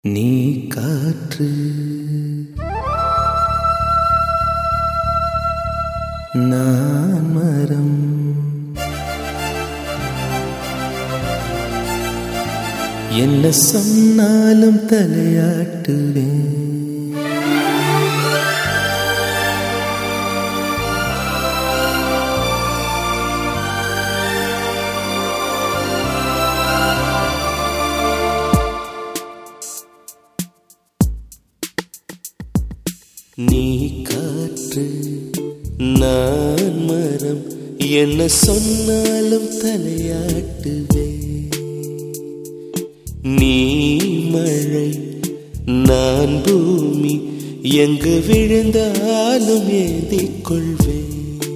நீ காற்று நான் மரம் என்ன சொன்னாலும் தலையாட்டுவேன் நீ காற்று நான் மரம் என்ன சொன்னாலும் தலையாட்டுவே நீ மழை நான் பூமி எங்கு விழுந்தாலும் ஏந்திக் கொள்வேன்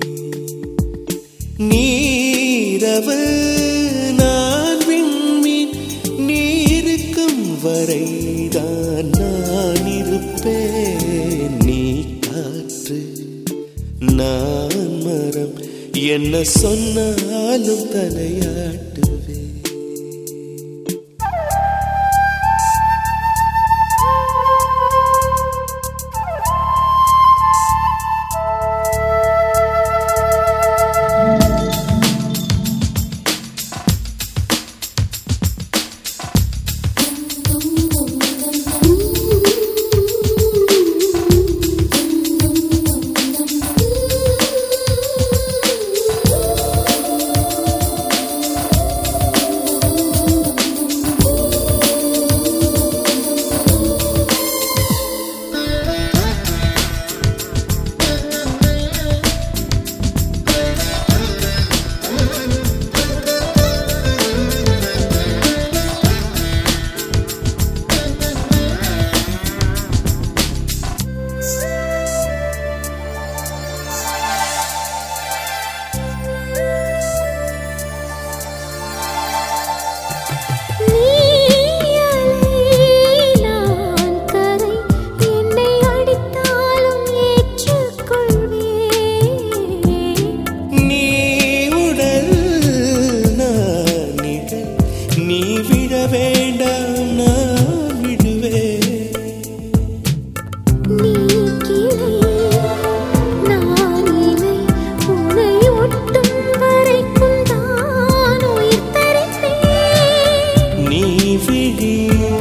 நீரவு நான் விண்மீன் நீருக்கும் வரைதான் நான் இருப்பேன் நீ காற்று நான் மரம் என்ன சொன்னாலும் தலையாட்டுவேன் நான் கரை என்னை அடித்தாலும் ஏற்றுக்கொள்வேன் நீ உடல் நான் நிழல் நீ விழ வேண்டாம் நான் விடுவேன் நீ கிளை நான் இலை உனை ஒட்டும் வரைக்கும் தான் உயிர் தரிப்பேன் நீ விழி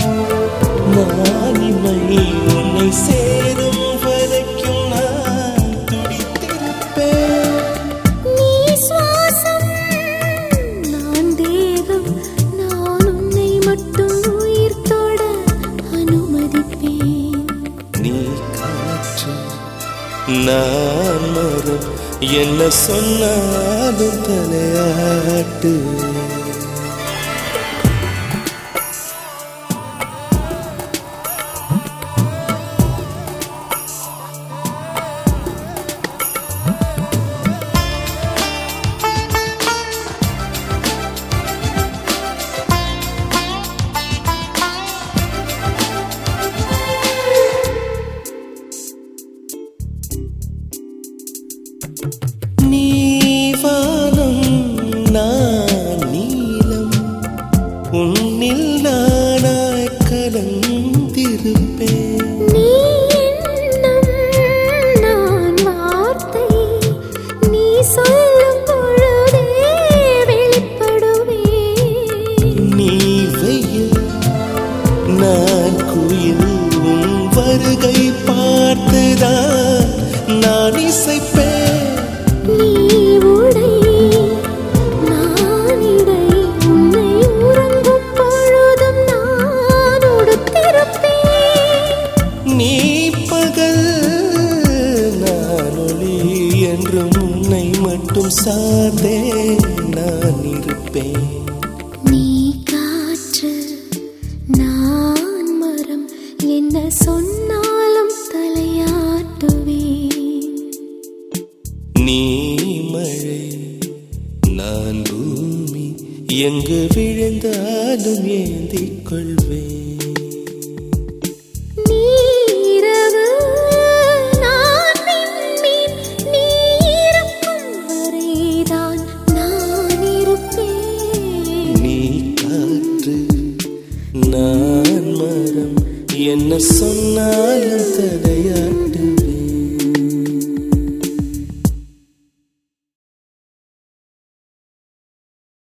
நான் இமை உன்னை சேரும் வரைக்கும் நான் துடித்திருப்பேன் நீ சுவாசம் நான் தேகம் நான் உன்னை மட்டும் உயிர் தொட அனுமதிப்பேன் நீ காற்று நான் மரம் என்ன சொன்னாலும் தலையாட்டு நீ வானம் நான் நீலம் உன்னில் நானாய் கலந்திருப்பேன் நீ எண்ணம் நான் வார்த்தை நீ சொல்லும் பொழுதே வெளிப்படுவேன் நீ வெயில் நான் குயில் உன் வருகை பார்த்துதான் நான் இசைப்பேன் நீ உடை நான் இடை உன்னை உறங்கும் பொழுதும் நான் உடுத்திருப்பேன் நீ பகல் நான் ஒளி என்றும் உன்னை மட்டும் சார்ந்தே நான் இருப்பேன் நீ காற்று நான் மரம் என்ன சொன்னாலும் தலையாட்டுவேன் நீ மழை நான் பூமி எங்கு விழுந்தாலும் ஏந்திக் கொள்வேன் நீரவு நான் விண்மீன் நீ இருக்கும் வரைதான் நான் இருப்பேன் நீ காற்று நான் மரம் என்ன சொன்னாலும்